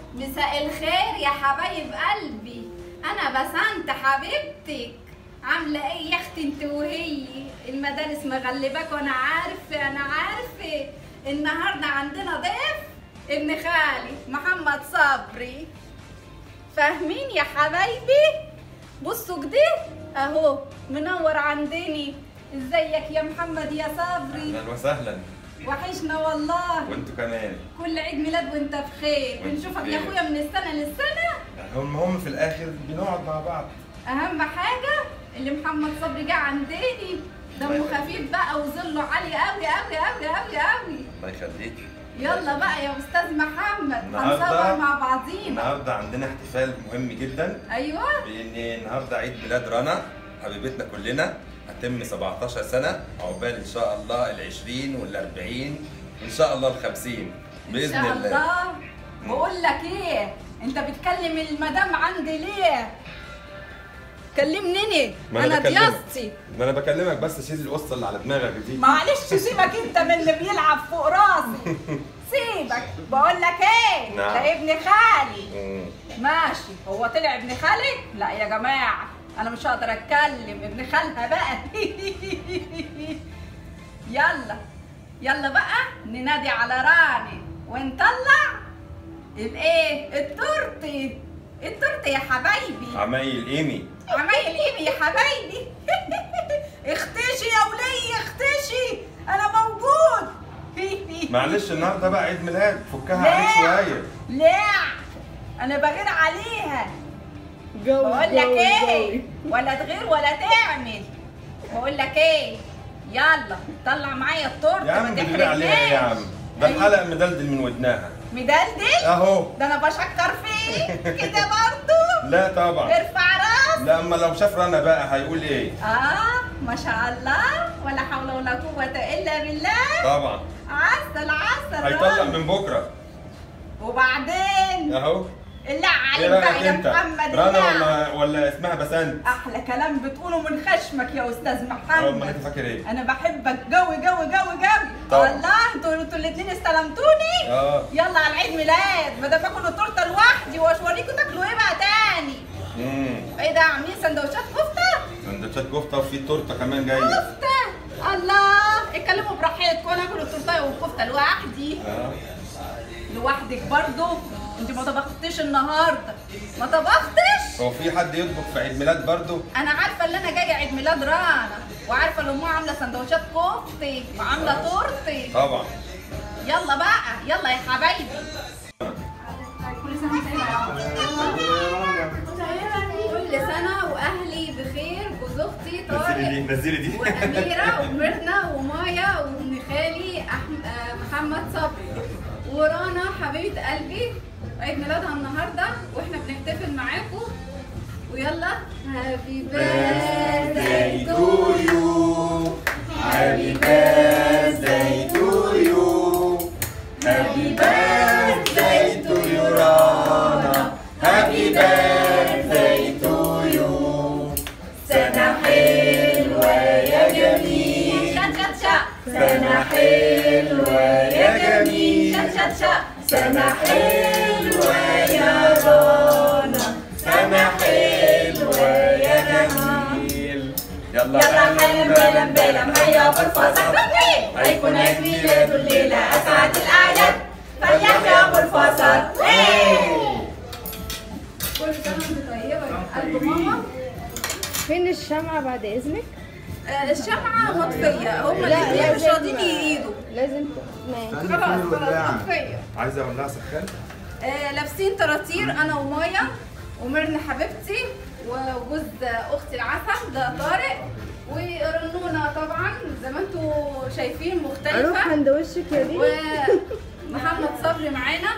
مساء الخير يا حبايب قلبي انا بسنت حبيبتك عامله ايه يا اختي انت وهي المدارس مغلباك وانا عارفه انا عارفه النهارده عندنا ضيف ابن خالي محمد صبري فاهمين يا حبايبي بصوا كده اهو منور عندني ازيك يا محمد يا صبري اهلا وسهلا وحشنا والله وانتوا كمان كل عيد ميلاد وانت بخير وانت بنشوفك بخير. يا اخويا من السنه للسنه المهم في الاخر بنقعد مع بعض اهم حاجه اللي محمد صبري جه عندني دمه الله خفيف بقى وظله عالي قوي قوي قوي قوي قوي الله يخليكي يلا بقى يا استاذ محمد النهاردة- هنصور مع بعضينا النهارده عندنا احتفال مهم جدا ايوه بان النهارده عيد ميلاد رنا حبيبتنا كلنا هتم 17 سنه عقبال ان شاء الله ال 20 وال 40 وان شاء الله ال 50 ان باذن شاء الله الله بقول لك ايه انت بتكلم المدام عندي ليه كلمني ما أنا انا بكلمك. ضيافتي ما انا بكلمك بس شيل القصه اللي على دماغك دي معلش سيبك انت من اللي بيلعب فوق راسي سيبك بقول لك ايه نعم. ده ابن خالي مم. ماشي هو طلع ابن خالك لا يا جماعه انا مش هقدر اتكلم ابن خالها بقى يلا يلا بقى ننادي على راني ونطلع الايه التورتي التورتي يا حبايبي عمايل ايمي عمايل ايه يا حبايبي اختشي يا ولية اختشي انا موجود معلش النهارده بقى عيد ميلاد فكها لا. عليه شويه لا انا بغير عليها جو بقول لك ايه ولا تغير ولا تعمل بقول لك ايه يلا طلع معايا التورته يا عم ما بتقولي عليها ايه يا عم تحرجناش. ده أيوة. الحلق مدلدل من ودناها مدلدل اهو ده انا بشكر فيه كده برضو لا طبعا ارفع راس لا اما لو شاف رنا بقى هيقول ايه اه ما شاء الله ولا حول ولا قوه الا بالله طبعا عسل عسل هيطلع رنا. من بكره وبعدين اهو اللي ايه عليك بقى رايك يا انت محمد رنا الله. ولا ولا اسمها بسنت احلى كلام بتقوله من خشمك يا استاذ اه امال انت محمد فاكر ايه انا بحبك قوي قوي قوي قوي طبعا. الله انتوا انتوا الاثنين استلمتوني اه يلا على العيد ميلاد ما دام باكل التورته لوحدي واوريكم تاكلوا ايه بقى تاني امم ايه ده عاملين سندوتشات كفته سندوتشات كفته وفي تورته كمان جايه كفته الله اتكلموا براحتكم انا اكل التورته والكفته لوحدي اه لوحدك برضو انت ما طبختيش النهارده ما طبختش هو في حد يطبخ في عيد ميلاد برضه انا عارفه ان انا جايه عيد ميلاد رانا وعارفه ان امها عامله سندوتشات كفتي وعامله تورتي طبعا يلا بقى يلا يا حبايبي كل سنه وانت كل سنه واهلي بخير جوز اختي نزلي طارق دي نزلي دي واميره وميرنا ومايا وابن خالي أحم... آه، محمد صبري ورانا حبيبه قلبي عيد ميلادها النهارده واحنا بنحتفل معاكم ويلا هابي بيرثداي تو you Happy birthday to you Happy birthday to you Rana Happy birthday to you سنة حلوة يا جميل شات شات شات سنة حلوة يا جميل شات شات شات سنة حلوة يا رنا سنة حلوة يا جميل يلا يلا حلم بلم بلم هيا بالفصل هيكون عيد ميلاده الليلة أسعد الأعياد فليحيى أبو الفصل كل سنة وأنت طيبة يا قلب ماما فين الشمعة بعد إذنك؟ آه، الشمعة مطفية هم لا، الاثنين مش لازم- راضيين يقيدوا لازم ماشي خلاص خلاص مطفية عايزة أولع سخان؟ آه، لابسين طراطير انا ومايا ومرنا حبيبتي وجوز اختي العسل ده طارق ورنونه طبعا زي ما انتوا شايفين أروح مختلفه عند وشك يا دي ومحمد صبري معانا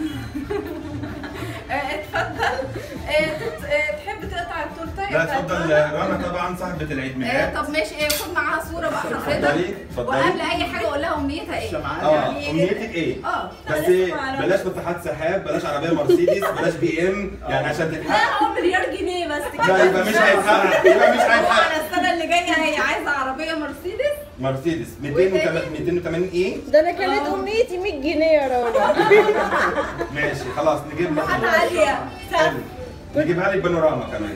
آه، اتفضل آه، تت- آه، تحب تقطع التورته لا اتفضل رنا طبعا صاحبة العيد آه، ميلاد طب ماشي آه، خد معاها صوره بقى حضرتك اتفضلي اتفضلي وقبل اي حاجه اقول لها امنيتها ايه اه امنيتك ايه؟ اه بس ايه بلاش ناطحات سحاب بلاش عربية مرسيدس بلاش بي ام يعني عشان لا تتحقق هو مليار جنيه بس لا يبقى مش هيتحقق يبقى مش هو هيتحقق على السنه اللي جايه هي عايزه عربيه مرسيدس مرسيدس 280 280 ايه ده انا كانت امنيتي 100 جنيه يا راجل ماشي خلاص نجيب لك حاجة عالية حلو. نجيبها لك بانوراما كمان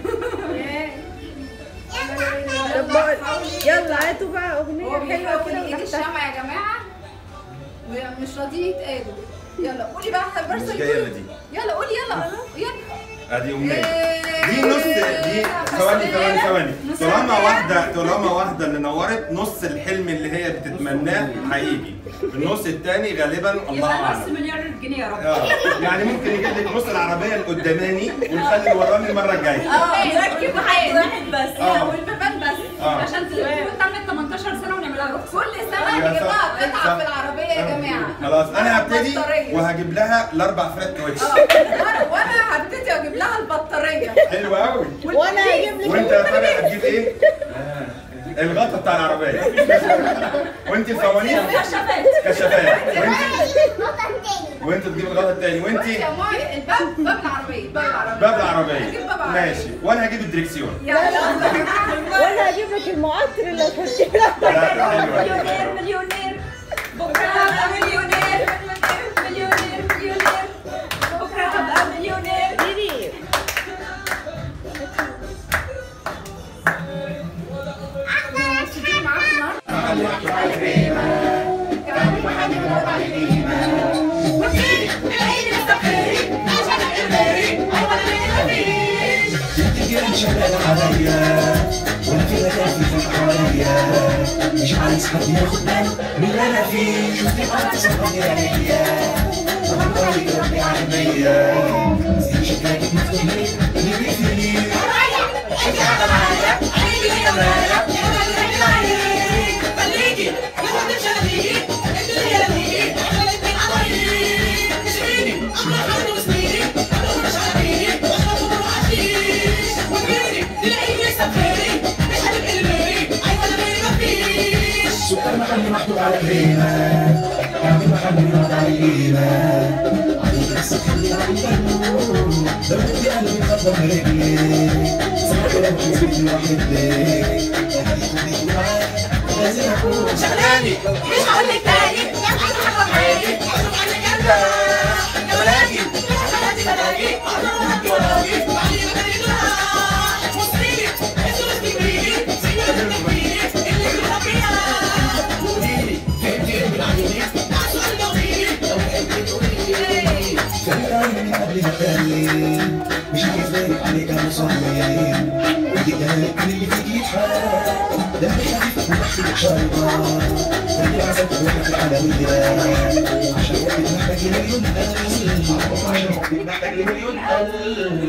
طب بقى- يلا هاتوا بقى هو اغنيه حلوه بيحاول كده يجيب ونفتح الشمع يا جماعة ومش راضيين يتقالوا يلا قولي بقى برسل مش جاية إلا دي. يلا قولي يلا يلا ادي امنيه إيه. دي نص دي ثواني ثواني ثواني نص طالما الحلم. واحده طالما واحده اللي نورت نص الحلم اللي هي بتتمناه هيجي النص الثاني غالبا الله يبقى نص اعلم مليار جنيه يا رب اه يعني ممكن يجيب لك نص العربيه القداماني ونخلي اللي وراني المره الجايه اه نركب واحد واحد بس آه. والبيبان بس اه عشان تكون تعمل 18 سنه ونعملها رخصه كل سنة يا نجيب صح. لها قطعة صح. في العربية يا جماعة خلاص انا هبتدي بطارية. وهجيب لها الاربع فرق كاوتش اه وأنا- وانا هبتدي اجيب لها البطارية حلو قوي وانا هجيب لك وانت يا فندم هتجيب ايه؟ الغطا بتاع العربيه وانت الفوانيس كشافات كشافات وانت وانت تجيب الغطا التاني وانت بصي يا ماي الباب باب العربية باب العربية باب هجيب العربيه باب العربية ماشي وانا هجيب الدريكسيون يلا وانا هجيب لك المعطر اللي هتحطيه لا لا حلو مليونير مليونير بكره هبقى مليونير مليونير مليونير بكره هبقى مليونير ديدي تجيب معاك النهاردة تجري شغال عليا وانا في مكان في حواليا مش عايز حد ياخد باله من اللي انا فيه شفتي قلت صحابي عليا طبعا قوي ربي عينيا زي شكلك مفتوني اللي بيفيني سكر محلي محطوط على كريمة كعبي محلي يقعد على القيمة عليك بس تخلي على البنو لو بدي قلبي خطر رجلي صحك لو حسيتني راح يديك لازم اكون شغلاني مش هقول لك تاني يا حبيبي حبيبي يا ولادي بلدي بلدي خليك عيني من قبل ما تكلم مش عايز بالك عليك انا صايم ودي كلامك كل اللي فيك يتحرك دمي خفيف وبحسك شربة ودي عزمت روحك في الحلويات عشان وقتك محتاج لمليون قلب عشان وقتك محتاج لمليون قلب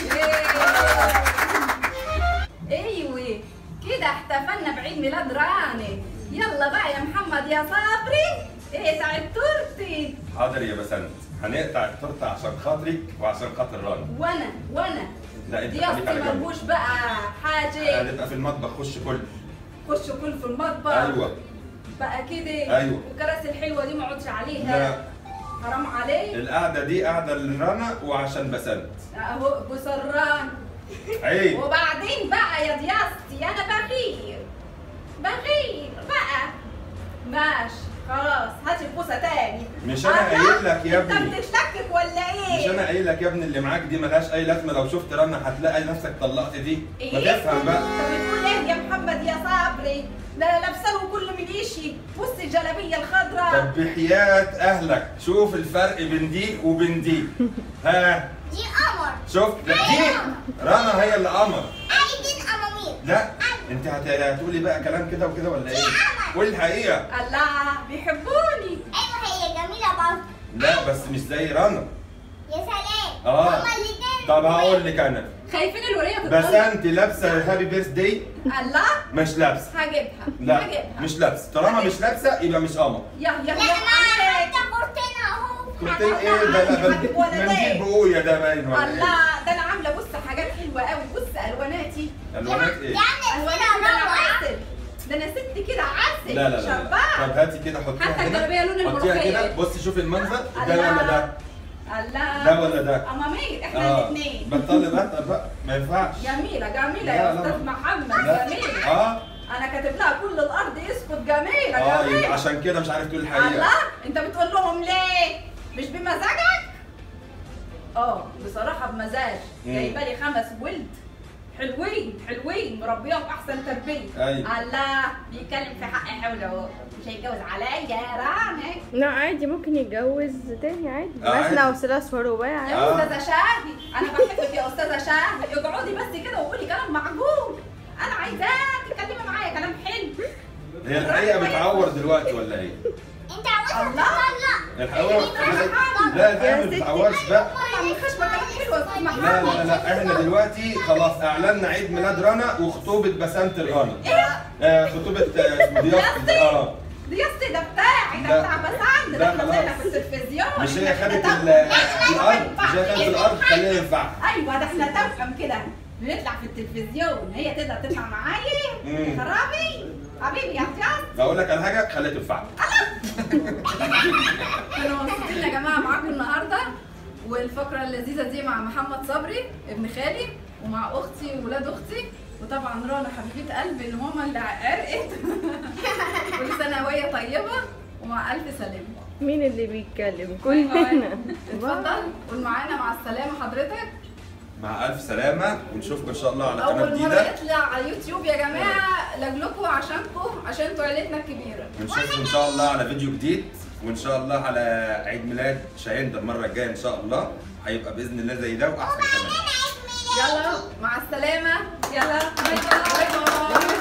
ايوه كده احتفلنا بعيد ميلاد راني يلا بقى يا محمد يا صبري اقطع التورتي حاضر يا بسنت هنقطع التورته عشان خاطرك وعشان خاطر رنا وانا وانا لا انت دي خليك على اختي جنب مربوش بقى حاجه هنبقى في المطبخ خش كل خش كل في المطبخ ايوه بقى كده أيوة. الكراسي الحلوه دي ما اقعدش عليها لا حرام عليك القعده دي قعده لرنا وعشان بسنت اهو بسران عيب وبعدين بقى يا دياستي انا بغير بغير بقى ماشي خلاص هاتي البوسه تاني مش أنا الله، قايل لك يا انت ابني. بتتلكك ولا ايه؟ مش انا قايل لك يا ابني اللي معاك دي ملهاش اي لازمه لو شفت رنا هتلاقي نفسك طلقت دي ما إيه؟ تفهم بقى انت بتقول ايه يا محمد يا صبري؟ ده انا لابسه له كل من ايشي بص الجلابيه الخضراء طب بحياة اهلك شوف الفرق بين دي وبين دي ها دي قمر شفت لا دي رنا هي اللي قمر عايزين قمامير لا انت هت- هتقولي بقى كلام كده وكده ولا ايه قولي الحقيقه الله بيحبوني ايوه هي جميله برضه لا بس مش زي رنا يا سلام آه. هما الاتنين طب هقول لك انا خايفين الولية بس تتطلق انت لابسه هابي بيرث داي الله مش لابسه هجيبها لا هجيبها مش لابسه طالما مش لابسه يبقى مش قمر يا يا لا يا ما عليك. انت قلتنا اهو قلت لك ايه ده لا حبيب بل- ولدين. منديل بقوية ده باين ولا ايه الله ده انا عامله بص حاجات حلوه قوي بص الواناتي الوانات ايه يا عم الواناتي نفسنا ده انا روعه عسل ده انا ست كده عسل لا لا لا, لا. شباب طب هاتي كده حطيها حتى هنا الجلابية لون حطيها الملوخية. كده بصي شوفي المنظر ده الله. ولا ده الله ده ولا ده امامير احنا اه الاثنين بطلي بقى بقى ما ينفعش جميلة جميلة لا، يا لا، أستاذ لا. محمد لا جميلة اه انا كاتب لها كل الارض يسكت جميله اه جميله يبقى عشان كده مش عارف تقول الحقيقه الله انت بتقول لهم ليه مش بمزاجك اه بصراحه بمزاج مم. جايبه لي خمس ولد حلوين حلوين مربيهم احسن تربيه أيوة. الله بيتكلم في حق حوله اهو مش هيتجوز عليا يا راني لا عادي ممكن يتجوز تاني عادي آه، عادي. مثنى وثلاث ورباع عادي آه. يا استاذه شاهي انا بحبك يا استاذه شاهي اقعدي بس كده وقولي كلام معقول انا عايزاك تتكلمي معايا كلام حلو هي الحقيقه بتعور دلوقتي ولا ايه؟ انت عاوزة الله. تطلق الحقيقه لا الحقيقه ما بتتعورش بقى طلع من خشمك كلام حلو يا استاذ محمد لا لا لا احنا دلوقتي خلاص اعلنا عيد ميلاد رنا وخطوبه بسنت رنا ايه آه خطوبه آه، اسمه ضيافتي اه دياستي ده بتاعي لا. ده بتاع بسعد لا ده احنا خلاص. طلعنا في التلفزيون مش هي إحنا خدت توأم. ال- لا، الارض مش هي خدت الارض خليها ينفع ايوه ده احنا توأم كده بنطلع في التلفزيون هي تقدر تطلع معايا مم. خرابي حبيبي يا عطيان اقول لك على حاجه خليها تنفع كانوا مبسوطين يا جماعه معاكم النهارده والفقره اللذيذه دي مع محمد صبري ابن خالي ومع اختي وولاد اختي وطبعا رنا حبيبه قلبي اللي ماما اللي عرقت كل سنه وهي طيبه ومع الف سلامه مين اللي بيتكلم باي باي. كلنا اتفضل قول معانا مع السلامه حضرتك مع الف سلامه ونشوفكم ان شاء الله على قناه اول مره جديده يطلع على اليوتيوب يا جماعه لاجلكم عشانكم عشان انتوا عيلتنا الكبيره ونشوفكم ان شاء الله على فيديو جديد وان شاء الله على عيد ميلاد شاهين ده المره الجايه ان شاء الله هيبقى باذن الله زي ده واحسن كمان يلا مع السلامه يلا باي باي